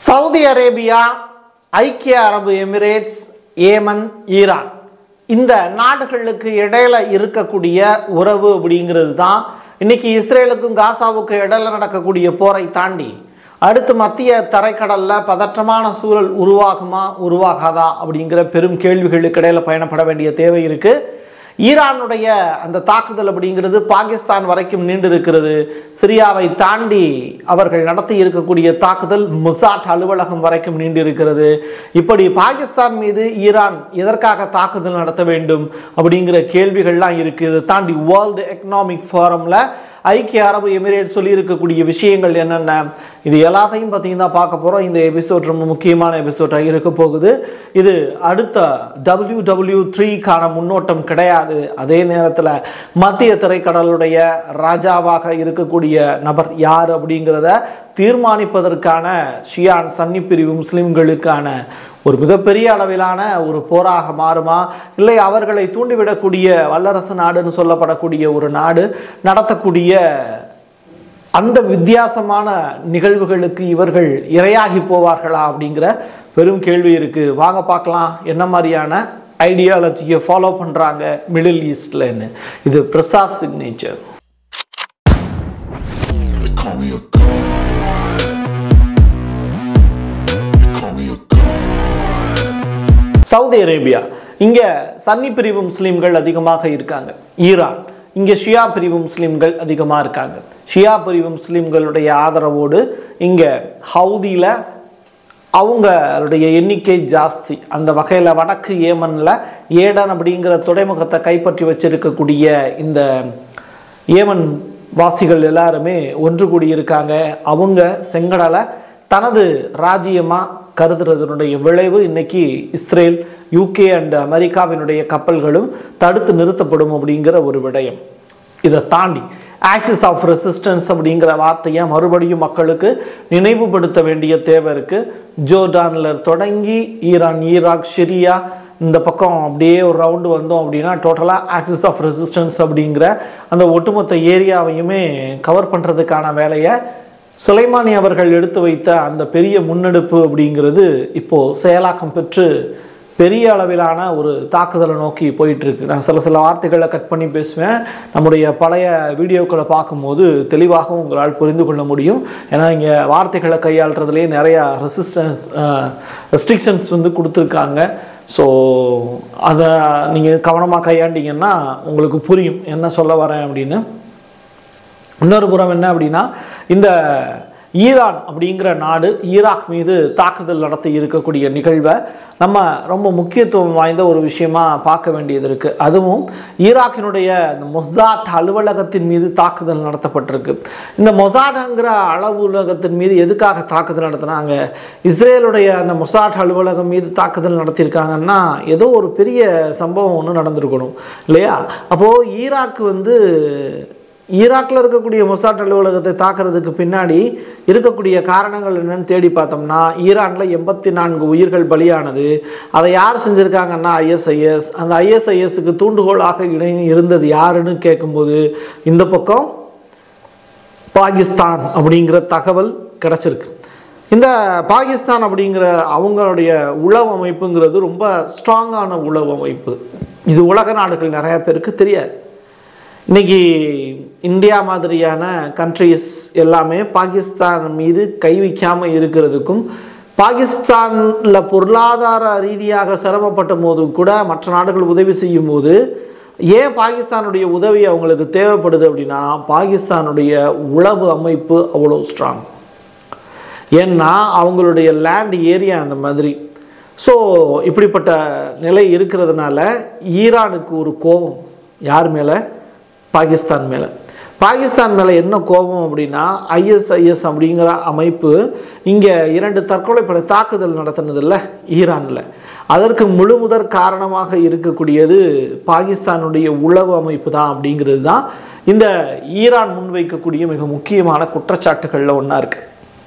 Saudi Arabia ஐக்கிய அரபு Emirates Yemen Iran இந்த நாடுகளுக்கு இடையில இருக்கக்கூடிய உறவு அப்படிங்கிறது தான் இன்னைக்கு இஸ்ரேலுக்கும் காசாவுக்கும் இடையில நடக்கக்கூடிய போரை தாண்டி அடுத்து மத்திய தரைக்கடல்ல பதற்றமான சூழல் உருவாகுமா உருவாகாதா அப்படிங்கிற பெரும் கேள்விகளுக்கு இடையில பயணப்பட வேண்டிய தேவை இருக்கு ஈரானுடைய அந்த தாக்குதல் அப்படிங்கிறது பாகிஸ்தான் வரைக்கும் நீண்டு இருக்கிறது சிரியாவை தாண்டி அவர்கள் நடத்தி இருக்கக்கூடிய தாக்குதல் முசாட் அலுவலகம் வரைக்கும் நீண்டு இருக்கிறது இப்படி பாகிஸ்தான் மீது ஈரான் எதற்காக தாக்குதல் நடத்த வேண்டும் அப்படிங்கிற கேள்விகள்லாம் இருக்கு இதை தாண்டி வேர்ல்டு எக்கனாமிக் ஃபோரம்ல ஐக்கிய அரபு எமிரேட் சொல்லியிருக்கக்கூடிய விஷயங்கள் என்னென்ன இது எல்லாத்தையும் பார்த்தீங்கன்னா பார்க்க போகிறோம் இந்த எபிசோட் ரொம்ப முக்கியமான எபிசோடாக இருக்க போகுது இது அடுத்த டபிள்யூ டபிள்யூ த்ரீக்கான முன்னோட்டம் கிடையாது அதே நேரத்தில் மத்திய திரைக்கடலுடைய ராஜாவாக இருக்கக்கூடிய நபர் யார் அப்படிங்கிறத தீர்மானிப்பதற்கான ஷியான் சன்னி பிரிவு முஸ்லிம்களுக்கான ஒரு மிகப்பெரிய அளவிலான ஒரு போராக மாறுமா இல்லை அவர்களை தூண்டிவிடக்கூடிய வல்லரசு நாடுன்னு சொல்லப்படக்கூடிய ஒரு நாடு நடத்தக்கூடிய அந்த வித்தியாசமான நிகழ்வுகளுக்கு இவர்கள் இரையாகி போவார்களா அப்படிங்கிற பெரும் கேள்வி இருக்கு வாங்க பார்க்கலாம் என்ன மாதிரியான ஐடியாலஜியை ஃபாலோ பண்றாங்க மிடில் ஈஸ்ட்லன்னு இது Prasad signature They call me a god. They call me a god. Saudi Arabia இங்க சன்னி பிரிவு முஸ்லிம்கள் அதிகமாக இருக்காங்க ஈரான் இங்க ஷியா பிரிவு முஸ்லிம்கள் அதிகமாக இருக்காங்க ஷியா பிரிவு முஸ்லிம்களுடைய ஆதரவோடு இங்க ஹவுதியில அவங்களுடைய எண்ணிக்கை ஜாஸ்தி அந்த வகையில் வடக்கு ஏமனில் ஏடன் அப்படிங்கிற துறைமுகத்தை கைப்பற்றி வச்சிருக்கக்கூடிய இந்த ஏமன் வாசிகள் எல்லாருமே ஒன்று கூடி இருக்காங்க அவங்க செங்கடலை தனது ராஜ்யமாக கருதுறதனுடைய விளைவு இன்னைக்கு இஸ்ரேல் யூகே அண்ட் அமெரிக்காவினுடைய கப்பல்களும் தடுத்து நிறுத்தப்படும் அப்படிங்கிற ஒரு விடயம் இதை தாண்டி ஆக்சிஸ் ஆஃப் ரெசிஸ்டன்ஸ் அப்படிங்கிற வார்த்தையை மறுபடியும் மக்களுக்கு நினைவுபடுத்த வேண்டிய தேவை இருக்கு ஜோர்டான்ல தொடங்கி ஈரான் ஈராக் சிரியா இந்த பக்கம் அப்படியே ஒரு ரவுண்டு வந்தோம் அப்படின்னா டோட்டலாக ஆக்சிஸ் ஆஃப் ரெசிஸ்டன்ஸ் அப்படிங்கிற அந்த ஒட்டுமொத்த ஏரியாவையுமே கவர் பண்ணுறதுக்கான வேலையை சுலைமானி அவர்கள் எடுத்து வைத்த அந்த பெரிய முன்னெடுப்பு அப்படிங்கிறது இப்போ செயலாக்கம் பெற்று பெரிய அளவிலான ஒரு தாக்குதலை நோக்கி போயிட்டு இருக்கு நான் சில சில வார்த்தைகளை கட் பண்ணி பேசுவேன் நம்முடைய பழைய வீடியோக்களை பார்க்கும்போது தெளிவாக உங்களால் புரிந்து கொள்ள முடியும் ஏன்னா இங்கே வார்த்தைகளை கையாளுறதுலேயே நிறையா ரெசிஸ்டன்ஸ் ரெஸ்ட்ரிக்ஷன்ஸ் வந்து கொடுத்துருக்காங்க ஸோ அதை நீங்கள் கவனமாக கையாண்டிங்கன்னா உங்களுக்கு புரியும் என்ன சொல்ல வரேன் அப்படின்னு இன்னொரு புறம் என்ன அப்படின்னா இந்த ஈரான் அப்படிங்கிற நாடு ஈராக் மீது தாக்குதல் நடத்தி இருக்கக்கூடிய நிகழ்வை நம்ம ரொம்ப முக்கியத்துவம் வாய்ந்த ஒரு விஷயமா பார்க்க வேண்டியது இருக்கு அதுவும் ஈராக்கினுடைய இந்த மொசாட் அலுவலகத்தின் மீது தாக்குதல் நடத்தப்பட்டிருக்கு இந்த மொசாட்ங்கிற அலுவலகத்தின் மீது எதுக்காக தாக்குதல் நடத்தினாங்க இஸ்ரேலுடைய அந்த மொசாட் அலுவலகம் மீது தாக்குதல் நடத்தியிருக்காங்கன்னா ஏதோ ஒரு பெரிய சம்பவம் ஒன்று நடந்திருக்கணும் இல்லையா அப்போது ஈராக் வந்து ஈராக்கில் இருக்கக்கூடிய மொசாட் அலுவலகத்தை தாக்குறதுக்கு பின்னாடி இருக்கக்கூடிய காரணங்கள் என்னன்னு தேடி பார்த்தோம்னா ஈரானில் எண்பத்தி நான்கு உயிர்கள் பலியானது அதை யார் செஞ்சுருக்காங்கன்னா ஐஎஸ்ஐஎஸ் அந்த ஐஎஸ்ஐஎஸ்க்கு தூண்டுகோலாக இடை இருந்தது யாருன்னு கேட்கும்போது இந்த பக்கம் பாகிஸ்தான் அப்படிங்கிற தகவல் கிடச்சிருக்கு இந்த பாகிஸ்தான் அப்படிங்கிற அவங்களுடைய உளவு அமைப்புங்கிறது ரொம்ப ஸ்ட்ராங்கான உளவு அமைப்பு இது உலக நாடுகள் நிறைய பேருக்கு தெரியாது இன்னைக்கு இந்தியா மாதிரியான கண்ட்ரிஸ் எல்லாமே பாகிஸ்தான் மீது கை வைக்காமல் இருக்கிறதுக்கும் பாகிஸ்தானில் பொருளாதார ரீதியாக சிரமப்பட்ட போது கூட மற்ற நாடுகள் உதவி செய்யும் போது ஏன் பாகிஸ்தானுடைய உதவி அவங்களுக்கு தேவைப்படுது அப்படின்னா பாகிஸ்தானுடைய உளவு அமைப்பு அவ்வளோ ஸ்ட்ராங் ஏன்னா அவங்களுடைய லேண்ட் ஏரியா அந்த மாதிரி ஸோ இப்படிப்பட்ட நிலை இருக்கிறதுனால ஈரானுக்கு ஒரு கோபம் யார் மேலே பாகிஸ்தான் மேலே பாகிஸ்தான் மேலே என்ன கோபம் அப்படின்னா ஐஎஸ்ஐஎஸ் அப்படிங்கிற அமைப்பு இங்கே இரண்டு தற்கொலைப்படை தாக்குதல் நடத்தினதில்ல ஈரானில் அதற்கு முழு முதற் காரணமாக இருக்கக்கூடியது பாகிஸ்தானுடைய உளவு அமைப்பு தான் அப்படிங்கிறது தான் இந்த ஈரான் முன்வைக்கக்கூடிய மிக முக்கியமான குற்றச்சாட்டுகளில் ஒன்றா இருக்குது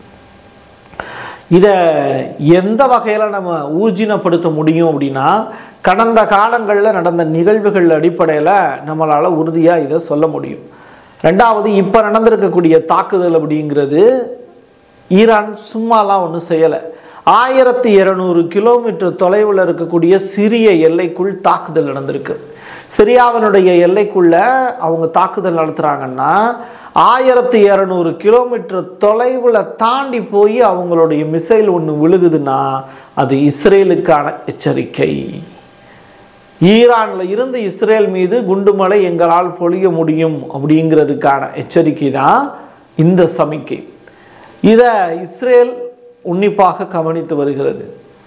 இதை எந்த வகையில் நம்ம ஊர்ஜினப்படுத்த முடியும் அப்படின்னா கடந்த காலங்களில் நடந்த நிகழ்வுகள் அடிப்படையில் நம்மளால் உறுதியாக இதை சொல்ல முடியும் ரெண்டாவது இப்போ நடந்திருக்கக்கூடிய தாக்குதல் அப்படிங்கிறது ஈரான் சும்மாலாம் ஒன்றும் செய்யலை ஆயிரத்தி இரநூறு கிலோமீட்டர் தொலைவில் இருக்கக்கூடிய சிறிய எல்லைக்குள் தாக்குதல் நடந்திருக்கு சிரியாவினுடைய எல்லைக்குள்ள அவங்க தாக்குதல் நடத்துகிறாங்கன்னா ஆயிரத்தி இரநூறு கிலோமீட்டர் தொலைவில் தாண்டி போய் அவங்களுடைய மிசைல் ஒன்று விழுகுதுன்னா அது இஸ்ரேலுக்கான எச்சரிக்கை ஈரானில் இருந்து இஸ்ரேல் மீது குண்டுமலை எங்களால் பொழிய முடியும் அப்படிங்கிறதுக்கான எச்சரிக்கை தான் இந்த சமிக்கை இதை இஸ்ரேல் உன்னிப்பாக கவனித்து வருகிறது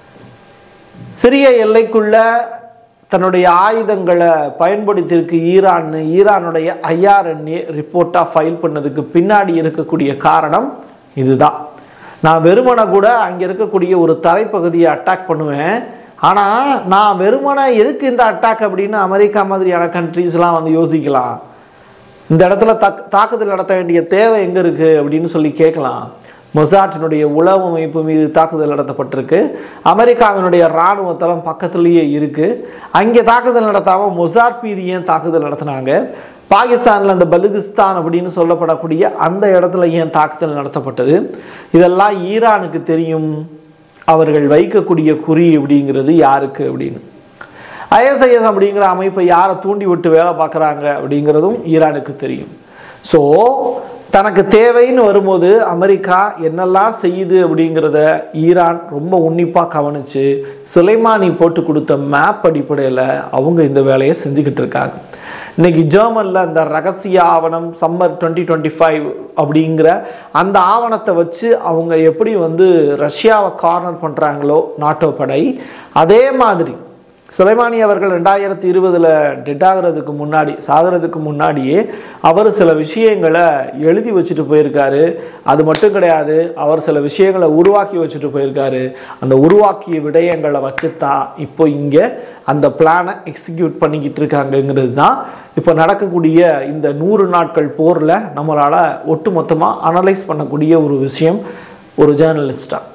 சிறிய எல்லைக்குள்ள தன்னுடைய ஆயுதங்களை பயன்படுத்தியிருக்கு ஈரான் ஈரானுடைய ஐஆர்என்ஏ ரிப்போர்ட்டாக ஃபைல் பண்ணதுக்கு பின்னாடி இருக்கக்கூடிய காரணம் இதுதான் நான் வெறுமனை கூட அங்கே இருக்கக்கூடிய ஒரு தரைப்பகுதியை அட்டாக் பண்ணுவேன் ஆனால் நான் வெறுமனை எதுக்கு இந்த அட்டாக் அப்படின்னு அமெரிக்கா மாதிரியான கண்ட்ரீஸ்லாம் வந்து யோசிக்கலாம் இந்த இடத்துல தக் தாக்குதல் நடத்த வேண்டிய தேவை எங்கே இருக்குது அப்படின்னு சொல்லி கேட்கலாம் மொசாட்டினுடைய உளவு அமைப்பு மீது தாக்குதல் நடத்தப்பட்டிருக்கு அமெரிக்காவினுடைய இராணுவ தளம் பக்கத்துலேயே இருக்குது அங்கே தாக்குதல் நடத்தாமல் மொசாட் மீது ஏன் தாக்குதல் நடத்தினாங்க பாகிஸ்தானில் அந்த பலுகிஸ்தான் அப்படின்னு சொல்லப்படக்கூடிய அந்த இடத்துல ஏன் தாக்குதல் நடத்தப்பட்டது இதெல்லாம் ஈரானுக்கு தெரியும் அவர்கள் வைக்கக்கூடிய குறி அப்படிங்கிறது யாருக்கு அப்படின்னு ஐஎஸ்ஐஎஸ் அப்படிங்கிற அமைப்பை யாரை தூண்டி விட்டு வேலை பார்க்குறாங்க அப்படிங்கிறதும் ஈரானுக்கு தெரியும் ஸோ தனக்கு தேவைன்னு வரும்போது அமெரிக்கா என்னெல்லாம் செய்யுது அப்படிங்கிறத ஈரான் ரொம்ப உன்னிப்பாக கவனித்து சுலைமானி போட்டு கொடுத்த மேப் அடிப்படையில் அவங்க இந்த வேலையை செஞ்சுக்கிட்டு இருக்காங்க இன்னைக்கு ஜெர்மனில் அந்த ரகசிய ஆவணம் சம்மர் டுவெண்ட்டி டுவெண்ட்டி ஃபைவ் அப்படிங்கிற அந்த ஆவணத்தை வச்சு அவங்க எப்படி வந்து ரஷ்யாவை கார்னர் பண்ணுறாங்களோ நாட்டோ படை அதே மாதிரி சுலைமானி அவர்கள் ரெண்டாயிரத்தி இருபதில் டெட் ஆகிறதுக்கு முன்னாடி சாகிறதுக்கு முன்னாடியே அவர் சில விஷயங்களை எழுதி வச்சுட்டு போயிருக்காரு அது மட்டும் கிடையாது அவர் சில விஷயங்களை உருவாக்கி வச்சுட்டு போயிருக்காரு அந்த உருவாக்கிய விடயங்களை வச்சு தான் இப்போ இங்கே அந்த பிளானை எக்ஸிக்யூட் பண்ணிக்கிட்டு இருக்காங்கங்கிறது தான் இப்போ நடக்கக்கூடிய இந்த நூறு நாட்கள் போரில் நம்மளால் ஒட்டுமொத்தமாக அனலைஸ் பண்ணக்கூடிய ஒரு விஷயம் ஒரு ஜேர்னலிஸ்டாக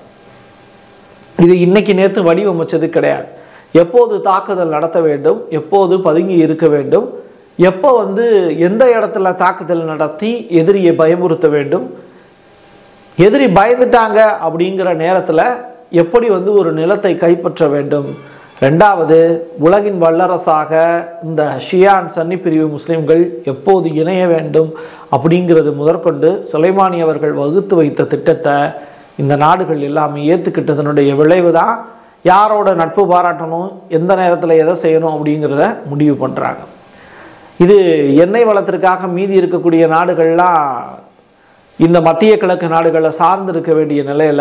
இது இன்னைக்கு நேற்று வடிவமைச்சது கிடையாது எப்போது தாக்குதல் நடத்த வேண்டும் எப்போது பதுங்கி இருக்க வேண்டும் எப்போ வந்து எந்த இடத்துல தாக்குதல் நடத்தி எதிரியை பயமுறுத்த வேண்டும் எதிரி பயந்துட்டாங்க அப்படிங்கிற நேரத்தில் எப்படி வந்து ஒரு நிலத்தை கைப்பற்ற வேண்டும் ரெண்டாவது உலகின் வல்லரசாக இந்த ஷியான் சன்னி பிரிவு முஸ்லிம்கள் எப்போது இணைய வேண்டும் அப்படிங்கிறது முதற்கொண்டு சுலைமானி அவர்கள் வகுத்து வைத்த திட்டத்தை இந்த நாடுகள் எல்லாமே ஏற்றுக்கிட்டதனுடைய விளைவு தான் யாரோட நட்பு பாராட்டணும் எந்த நேரத்தில் எதை செய்யணும் அப்படிங்கிறத முடிவு பண்ணுறாங்க இது எண்ணெய் வளத்திற்காக மீதி இருக்கக்கூடிய நாடுகள்லாம் இந்த மத்திய கிழக்கு நாடுகளை சார்ந்து இருக்க வேண்டிய நிலையில்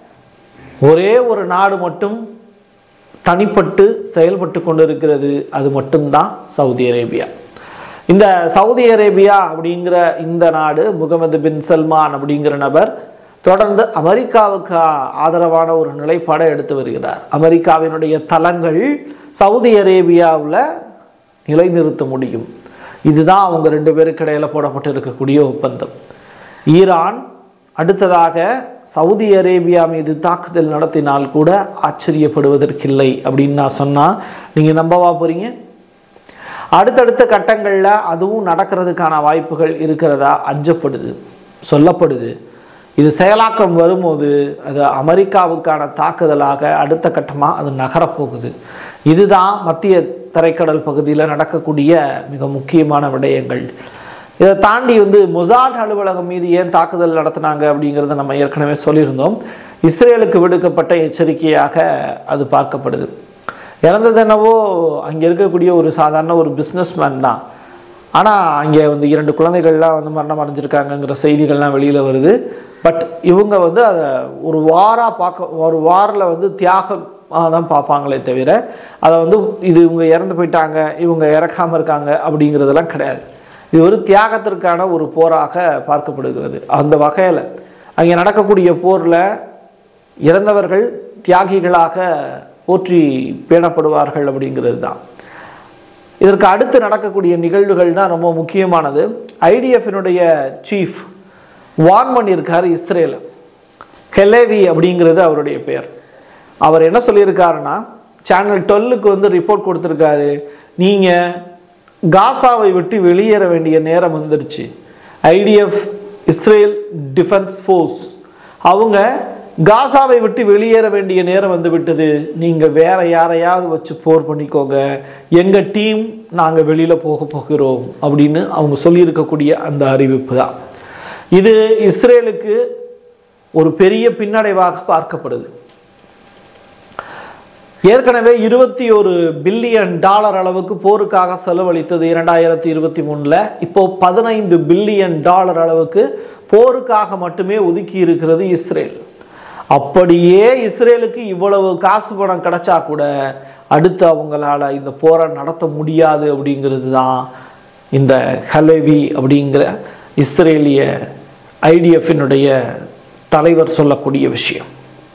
ஒரே ஒரு நாடு மட்டும் தனிப்பட்டு செயல்பட்டு கொண்டு இருக்கிறது அது மட்டும்தான் சவுதி அரேபியா இந்த சவுதி அரேபியா அப்படிங்கிற இந்த நாடு முகமது பின் சல்மான் அப்படிங்கிற நபர் தொடர்ந்து அமெரிக்காவுக்கு ஆதரவான ஒரு நிலைப்பாடை எடுத்து வருகிறார் அமெரிக்காவினுடைய தளங்கள் சவுதி அரேபியாவில் நிலைநிறுத்த முடியும் இதுதான் அவங்க ரெண்டு பேருக்கு இடையில போடப்பட்டு இருக்கக்கூடிய ஒப்பந்தம் ஈரான் அடுத்ததாக சவுதி அரேபியா மீது தாக்குதல் நடத்தினால் கூட ஆச்சரியப்படுவதற்கில்லை அப்படின்னு நான் சொன்னால் நீங்கள் நம்பவா போறீங்க அடுத்தடுத்த கட்டங்களில் அதுவும் நடக்கிறதுக்கான வாய்ப்புகள் இருக்கிறதா அஞ்சப்படுது சொல்லப்படுது இது செயலாக்கம் வரும்போது அது அமெரிக்காவுக்கான தாக்குதலாக அடுத்த கட்டமாக அது நகரப்போகுது இதுதான் மத்திய தரைக்கடல் பகுதியில் நடக்கக்கூடிய மிக முக்கியமான விடயங்கள் இதை தாண்டி வந்து மொசாட் அலுவலகம் மீது ஏன் தாக்குதல் நடத்தினாங்க அப்படிங்கிறத நம்ம ஏற்கனவே சொல்லியிருந்தோம் இஸ்ரேலுக்கு விடுக்கப்பட்ட எச்சரிக்கையாக அது பார்க்கப்படுது இறந்தது என்னவோ அங்கே இருக்கக்கூடிய ஒரு சாதாரண ஒரு பிஸ்னஸ்மேன் தான் ஆனால் அங்கே வந்து இரண்டு குழந்தைகள்லாம் வந்து மரணம் அடைஞ்சிருக்காங்கங்கிற செய்திகள்லாம் வெளியில் வருது பட் இவங்க வந்து அதை ஒரு வாராக பார்க்க ஒரு வாரில் வந்து தியாகம் தான் பார்ப்பாங்களே தவிர அதை வந்து இது இவங்க இறந்து போயிட்டாங்க இவங்க இறக்காமல் இருக்காங்க அப்படிங்கிறதெல்லாம் கிடையாது இது ஒரு தியாகத்திற்கான ஒரு போராக பார்க்கப்படுகிறது அந்த வகையில் அங்கே நடக்கக்கூடிய போரில் இறந்தவர்கள் தியாகிகளாக போற்றி பேணப்படுவார்கள் அப்படிங்கிறது தான் இதற்கு அடுத்து நடக்கக்கூடிய நிகழ்வுகள் தான் ரொம்ப முக்கியமானது ஐடிஎஃபினுடைய சீஃப் வார்ன் பண்ணியிருக்காரு இஸ்ரேல் ஹெலேவி அப்படிங்கிறது அவருடைய பெயர் அவர் என்ன சொல்லியிருக்காருன்னா சேனல் டுவெல்லுக்கு வந்து ரிப்போர்ட் கொடுத்துருக்காரு நீங்கள் காசாவை விட்டு வெளியேற வேண்டிய நேரம் வந்துருச்சு ஐடிஎஃப் இஸ்ரேல் டிஃபென்ஸ் ஃபோர்ஸ் அவங்க காசாவை விட்டு வெளியேற வேண்டிய நேரம் வந்து விட்டது நீங்கள் வேற யாரையாவது வச்சு போர் பண்ணிக்கோங்க எங்கள் டீம் நாங்கள் வெளியில் போக போகிறோம் அப்படின்னு அவங்க சொல்லியிருக்கக்கூடிய அந்த அறிவிப்பு தான் இது இஸ்ரேலுக்கு ஒரு பெரிய பின்னடைவாக பார்க்கப்படுது ஏற்கனவே இருபத்தி ஒரு பில்லியன் டாலர் அளவுக்கு போருக்காக செலவழித்தது இரண்டாயிரத்தி இருபத்தி மூணில் இப்போ பதினைந்து பில்லியன் டாலர் அளவுக்கு போருக்காக மட்டுமே ஒதுக்கி இருக்கிறது இஸ்ரேல் அப்படியே இஸ்ரேலுக்கு இவ்வளவு காசு பணம் கிடைச்சா கூட அடுத்து அவங்களால இந்த போரை நடத்த முடியாது அப்படிங்கிறது தான் இந்த ஹலவி அப்படிங்கிற இஸ்ரேலிய ஐடிஎஃபினுடைய தலைவர் சொல்லக்கூடிய விஷயம்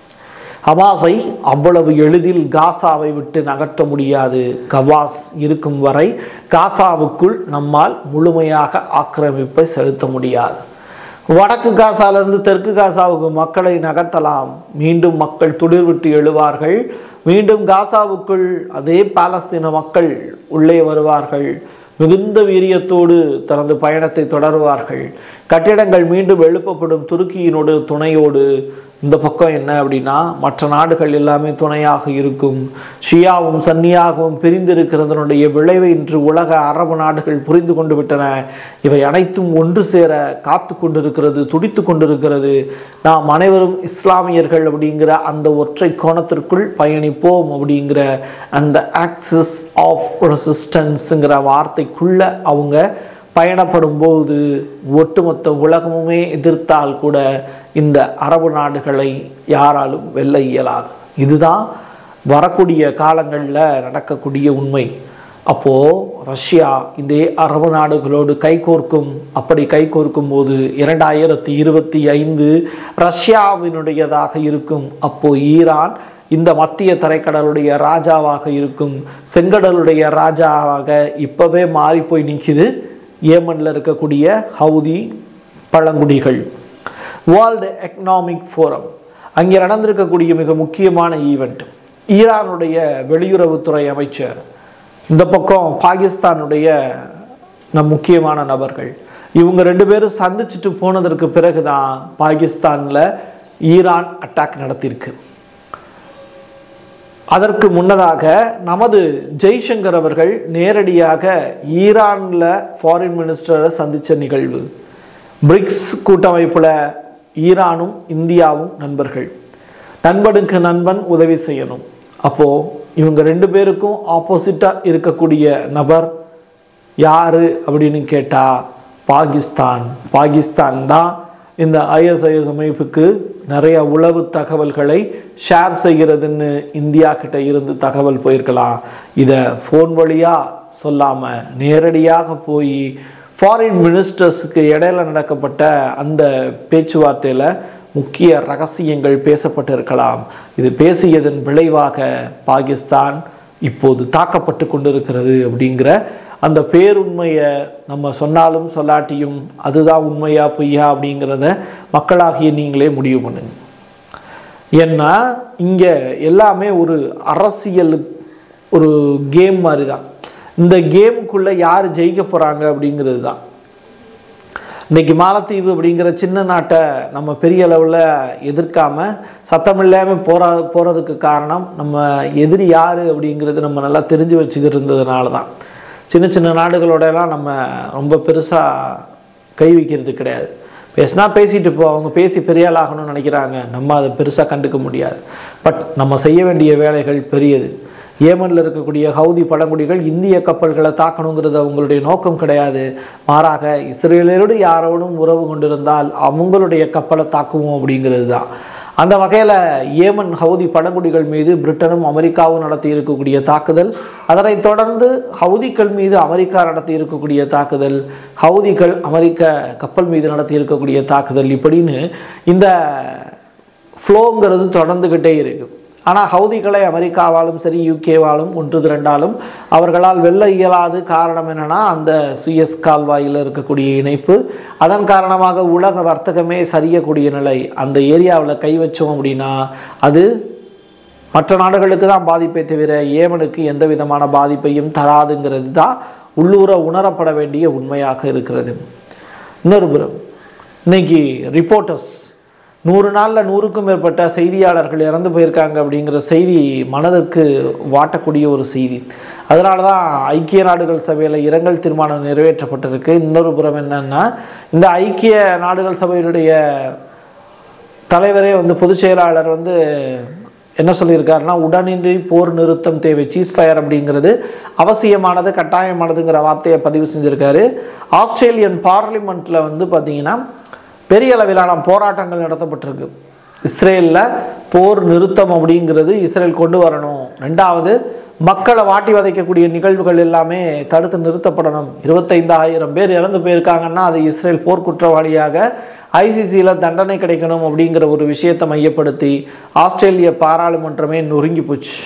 ஹமாஸை அவ்வளவு எளிதில் காசாவை விட்டு நகர்த்த முடியாது கவாஸ் இருக்கும் வரை காசாவுக்குள் நம்மால் முழுமையாக ஆக்கிரமிப்பை செலுத்த முடியாது வடக்கு காசாலிருந்து தெற்கு காசாவுக்கு மக்களை நகர்த்தலாம் மீண்டும் மக்கள் துளிர்விட்டு எழுவார்கள் மீண்டும் காசாவுக்குள் அதே பாலஸ்தீன மக்கள் உள்ளே வருவார்கள் மிகுந்த வீரியத்தோடு தனது பயணத்தை தொடருவார்கள் கட்டிடங்கள் மீண்டும் எழுப்பப்படும் துருக்கியினோடு துணையோடு இந்த பக்கம் என்ன அப்படின்னா மற்ற நாடுகள் எல்லாமே துணையாக இருக்கும் ஷியாவும் சன்னியாகவும் பிரிந்திருக்கிறதனுடைய விளைவை இன்று உலக அரபு நாடுகள் புரிந்து கொண்டு விட்டன இவை அனைத்தும் ஒன்று சேர காத்து கொண்டிருக்கிறது துடித்து கொண்டிருக்கிறது நாம் அனைவரும் இஸ்லாமியர்கள் அப்படிங்கிற அந்த ஒற்றை கோணத்திற்குள் பயணிப்போம் அப்படிங்கிற அந்த ஆக்சிஸ் ஆஃப் ரெசிஸ்டன்ஸுங்கிற வார்த்தைக்குள்ள அவங்க பயணப்படும் போது ஒட்டுமொத்த உலகமுமே எதிர்த்தால் கூட இந்த அரபு நாடுகளை யாராலும் வெல்ல இயலாது இதுதான் வரக்கூடிய காலங்களில் நடக்கக்கூடிய உண்மை அப்போது ரஷ்யா இதே அரபு நாடுகளோடு கைகோர்க்கும் அப்படி கைகோர்க்கும் போது இரண்டாயிரத்தி இருபத்தி ஐந்து ரஷ்யாவினுடையதாக இருக்கும் அப்போ ஈரான் இந்த மத்திய தரைக்கடலுடைய ராஜாவாக இருக்கும் செங்கடலுடைய ராஜாவாக இப்போவே மாறி போய் நிற்கிது ஏமனில் இருக்கக்கூடிய ஹவுதி பழங்குடிகள் வேர்ல்டு எக்கனாமிக் ஃபோரம் அங்கே நடந்திருக்கக்கூடிய மிக முக்கியமான ஈவெண்ட் ஈரானுடைய வெளியுறவுத்துறை அமைச்சர் இந்த பக்கம் பாகிஸ்தானுடைய நம் முக்கியமான நபர்கள் இவங்க ரெண்டு பேரும் சந்திச்சுட்டு போனதற்கு பிறகு தான் பாகிஸ்தானில் ஈரான் அட்டாக் நடத்தியிருக்கு அதற்கு முன்னதாக நமது ஜெய்சங்கர் அவர்கள் நேரடியாக ஈரானில் ஃபாரின் மினிஸ்டரை சந்தித்த நிகழ்வு பிரிக்ஸ் கூட்டமைப்பில் ஈரானும் இந்தியாவும் நண்பர்கள் நண்பனுக்கு நண்பன் உதவி செய்யணும் அப்போது இவங்க ரெண்டு பேருக்கும் ஆப்போசிட்டாக இருக்கக்கூடிய நபர் யார் அப்படின்னு கேட்டால் பாகிஸ்தான் பாகிஸ்தான் தான் இந்த ஐஎஸ்ஐஎஸ் அமைப்புக்கு நிறைய உளவு தகவல்களை ஷேர் செய்கிறதுன்னு இந்தியா கிட்ட இருந்து தகவல் போயிருக்கலாம் இதை ஃபோன் வழியாக சொல்லாமல் நேரடியாக போய் ஃபாரின் மினிஸ்டர்ஸுக்கு இடையில நடக்கப்பட்ட அந்த பேச்சுவார்த்தையில் முக்கிய ரகசியங்கள் பேசப்பட்டிருக்கலாம் இது பேசியதன் விளைவாக பாகிஸ்தான் இப்போது தாக்கப்பட்டு கொண்டிருக்கிறது அப்படிங்கிற அந்த பேருண்மையை நம்ம சொன்னாலும் சொல்லாட்டியும் அதுதான் உண்மையா பொய்யா அப்படிங்கிறத மக்களாகிய நீங்களே முடிவு பண்ணுங்க ஏன்னா இங்கே எல்லாமே ஒரு அரசியல் ஒரு கேம் மாதிரி தான் இந்த கேமுக்குள்ளே யார் ஜெயிக்க போகிறாங்க அப்படிங்கிறது தான் இன்னைக்கு மாலத்தீவு அப்படிங்கிற சின்ன நாட்டை நம்ம பெரிய அளவில் எதிர்க்காம சத்தம் இல்லாமல் போற போகிறதுக்கு காரணம் நம்ம எதிரி யார் அப்படிங்கிறது நம்ம நல்லா தெரிஞ்சு வச்சுக்கிட்டு இருந்ததுனால தான் சின்ன சின்ன நாடுகளோடலாம் நம்ம ரொம்ப பெருசாக கை வைக்கிறது கிடையாது பேசினா பேசிட்டு போ அவங்க பேசி பெரிய ஆள் ஆகணும்னு நினைக்கிறாங்க நம்ம அதை பெருசாக கண்டுக்க முடியாது பட் நம்ம செய்ய வேண்டிய வேலைகள் பெரியது ஏமனில் இருக்கக்கூடிய ஹவுதி பழங்குடிகள் இந்திய கப்பல்களை தாக்கணுங்கிறது அவங்களுடைய நோக்கம் கிடையாது மாறாக இஸ்ரேலரோடு யாரோடும் உறவு கொண்டிருந்தால் அவங்களுடைய கப்பலை தாக்குவோம் அப்படிங்கிறது தான் அந்த வகையில் ஏமன் ஹவுதி பழங்குடிகள் மீது பிரிட்டனும் அமெரிக்காவும் நடத்தி இருக்கக்கூடிய தாக்குதல் அதனைத் தொடர்ந்து ஹவுதிகள் மீது அமெரிக்கா நடத்தி இருக்கக்கூடிய தாக்குதல் ஹவுதிகள் அமெரிக்க கப்பல் மீது நடத்தி இருக்கக்கூடிய தாக்குதல் இப்படின்னு இந்த ஃப்ளோங்கிறது தொடர்ந்துக்கிட்டே இருக்கு ஆனால் ஹவுதிகளை அமெரிக்காவாலும் சரி யூகேவாலும் ஒன்று திரண்டாலும் அவர்களால் வெல்ல இயலாது காரணம் என்னன்னா அந்த சுயஸ் கால்வாயில் இருக்கக்கூடிய இணைப்பு அதன் காரணமாக உலக வர்த்தகமே சரியக்கூடிய நிலை அந்த ஏரியாவில் கை வச்சோம் அப்படின்னா அது மற்ற நாடுகளுக்கு தான் பாதிப்பை தவிர ஏமனுக்கு எந்த விதமான பாதிப்பையும் தராதுங்கிறது தான் உள்ளூர உணரப்பட வேண்டிய உண்மையாக இருக்கிறது இன்னொரு புறம் இன்னைக்கு ரிப்போர்ட்டர்ஸ் நூறு நாளில் நூறுக்கும் மேற்பட்ட செய்தியாளர்கள் இறந்து போயிருக்காங்க அப்படிங்கிற செய்தி மனதிற்கு வாட்டக்கூடிய ஒரு செய்தி அதனால தான் ஐக்கிய நாடுகள் சபையில் இரங்கல் தீர்மானம் நிறைவேற்றப்பட்டிருக்கு இன்னொரு புறம் என்னன்னா இந்த ஐக்கிய நாடுகள் சபையினுடைய தலைவரே வந்து பொதுச் செயலாளர் வந்து என்ன சொல்லியிருக்காருன்னா உடனடி போர் நிறுத்தம் தேவை சீஸ் ஃபயர் அப்படிங்கிறது அவசியமானது கட்டாயமானதுங்கிற வார்த்தையை பதிவு செஞ்சுருக்காரு ஆஸ்திரேலியன் பார்லிமெண்ட்டில் வந்து பார்த்தீங்கன்னா பெரிய அளவிலான போராட்டங்கள் நடத்தப்பட்டிருக்கு இஸ்ரேலில் போர் நிறுத்தம் அப்படிங்கிறது இஸ்ரேல் கொண்டு வரணும் ரெண்டாவது மக்களை வாட்டி வதைக்கக்கூடிய நிகழ்வுகள் எல்லாமே தடுத்து நிறுத்தப்படணும் இருபத்தைந்தாயிரம் பேர் இறந்து போயிருக்காங்கன்னா அது இஸ்ரேல் போர்க்குற்றவாளியாக ஐசிசியில் தண்டனை கிடைக்கணும் அப்படிங்கிற ஒரு விஷயத்தை மையப்படுத்தி ஆஸ்திரேலிய பாராளுமன்றமே நொறுங்கி போச்சு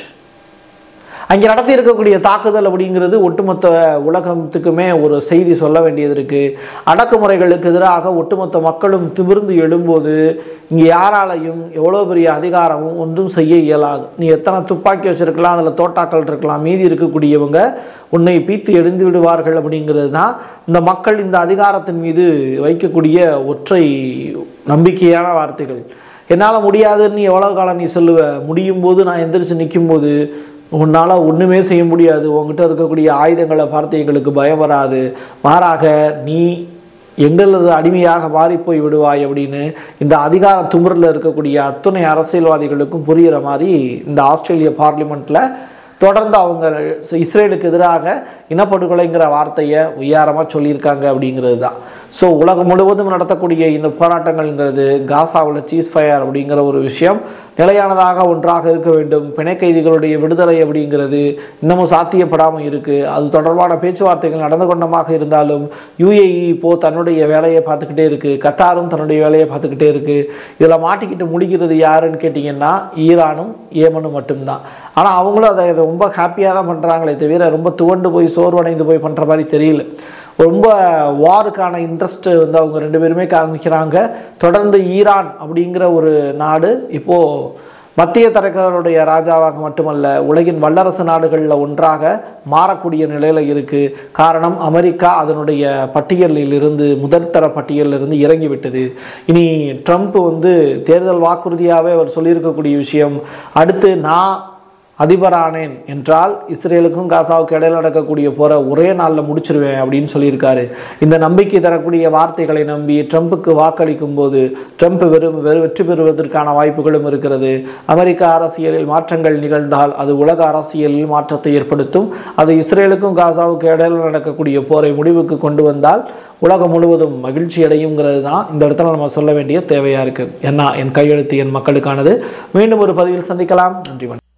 அங்கே நடத்தி இருக்கக்கூடிய தாக்குதல் அப்படிங்கிறது ஒட்டுமொத்த உலகத்துக்குமே ஒரு செய்தி சொல்ல வேண்டியது இருக்கு அடக்குமுறைகளுக்கு எதிராக ஒட்டுமொத்த மக்களும் திமிர்ந்து எழும்போது இங்கே யாராலையும் எவ்வளோ பெரிய அதிகாரமும் ஒன்றும் செய்ய இயலாது நீ எத்தனை துப்பாக்கி வச்சிருக்கலாம் அதில் தோட்டாக்கள் இருக்கலாம் மீதி இருக்கக்கூடியவங்க உன்னை பீத்து எழுந்து விடுவார்கள் அப்படிங்கிறது தான் இந்த மக்கள் இந்த அதிகாரத்தின் மீது வைக்கக்கூடிய ஒற்றை நம்பிக்கையான வார்த்தைகள் என்னால் முடியாதுன்னு எவ்வளோ காலம் நீ சொல்லுவ முடியும் போது நான் எந்திரிச்சு நிற்கும் போது உன்னால் ஒன்றுமே செய்ய முடியாது உங்ககிட்ட இருக்கக்கூடிய ஆயுதங்களை பார்த்து எங்களுக்கு பயம் வராது மாறாக நீ எங்களது அடிமையாக மாறிப்போய் விடுவாய் அப்படின்னு இந்த அதிகார துமுறில் இருக்கக்கூடிய அத்துணை அரசியல்வாதிகளுக்கும் புரிகிற மாதிரி இந்த ஆஸ்திரேலிய பார்லிமெண்ட்டில் தொடர்ந்து அவங்க இஸ்ரேலுக்கு எதிராக இனப்படுகொலைங்கிற வார்த்தையை உயரமாக சொல்லியிருக்காங்க அப்படிங்கிறது தான் ஸோ உலகம் முழுவதும் நடத்தக்கூடிய இந்த போராட்டங்கள்ங்கிறது காசாவில் சீஸ் ஃபயர் அப்படிங்கிற ஒரு விஷயம் நிலையானதாக ஒன்றாக இருக்க வேண்டும் பிணை கைதிகளுடைய விடுதலை அப்படிங்கிறது இன்னமும் சாத்தியப்படாமல் இருக்குது அது தொடர்பான பேச்சுவார்த்தைகள் நடந்து கொண்டமாக இருந்தாலும் யுஏஇ இப்போ தன்னுடைய வேலையை பார்த்துக்கிட்டே இருக்குது கத்தாரும் தன்னுடைய வேலையை பார்த்துக்கிட்டே இருக்குது இதில் மாட்டிக்கிட்டு முடிக்கிறது யாருன்னு கேட்டிங்கன்னா ஈரானும் ஏமனும் மட்டும்தான் ஆனால் அவங்களும் அதை இதை ரொம்ப ஹாப்பியாக தான் பண்ணுறாங்களே தவிர ரொம்ப துவண்டு போய் சோர்வடைந்து போய் பண்ணுற மாதிரி தெரியல ரொம்ப வாருக்கான இன்ட்ரெஸ்ட் வந்து அவங்க ரெண்டு பேருமே காமிக்கிறாங்க தொடர்ந்து ஈரான் அப்படிங்கிற ஒரு நாடு இப்போது மத்திய தரகருடைய ராஜாவாக மட்டுமல்ல உலகின் வல்லரசு நாடுகளில் ஒன்றாக மாறக்கூடிய நிலையில் இருக்குது காரணம் அமெரிக்கா அதனுடைய பட்டியலில் இருந்து முதல் தர பட்டியலில் இருந்து இறங்கிவிட்டது இனி ட்ரம்ப் வந்து தேர்தல் வாக்குறுதியாகவே அவர் சொல்லியிருக்கக்கூடிய விஷயம் அடுத்து நான் அதிபரானேன் என்றால் இஸ்ரேலுக்கும் காசாவுக்கு இடையில நடக்கக்கூடிய போரை ஒரே நாளில் முடிச்சிருவேன் அப்படின்னு சொல்லியிருக்காரு இந்த நம்பிக்கை தரக்கூடிய வார்த்தைகளை நம்பி ட்ரம்ப்புக்கு வாக்களிக்கும் போது ட்ரம்ப் வெறும் வெறு வெற்றி பெறுவதற்கான வாய்ப்புகளும் இருக்கிறது அமெரிக்க அரசியலில் மாற்றங்கள் நிகழ்ந்தால் அது உலக அரசியலில் மாற்றத்தை ஏற்படுத்தும் அது இஸ்ரேலுக்கும் காசாவுக்கு இடையில நடக்கக்கூடிய போரை முடிவுக்கு கொண்டு வந்தால் உலகம் முழுவதும் மகிழ்ச்சி அடையுங்கிறது தான் இந்த இடத்துல நம்ம சொல்ல வேண்டிய தேவையாக இருக்குது ஏன்னா என் கையெழுத்து என் மக்களுக்கானது மீண்டும் ஒரு பதிவில் சந்திக்கலாம் நன்றி வணக்கம்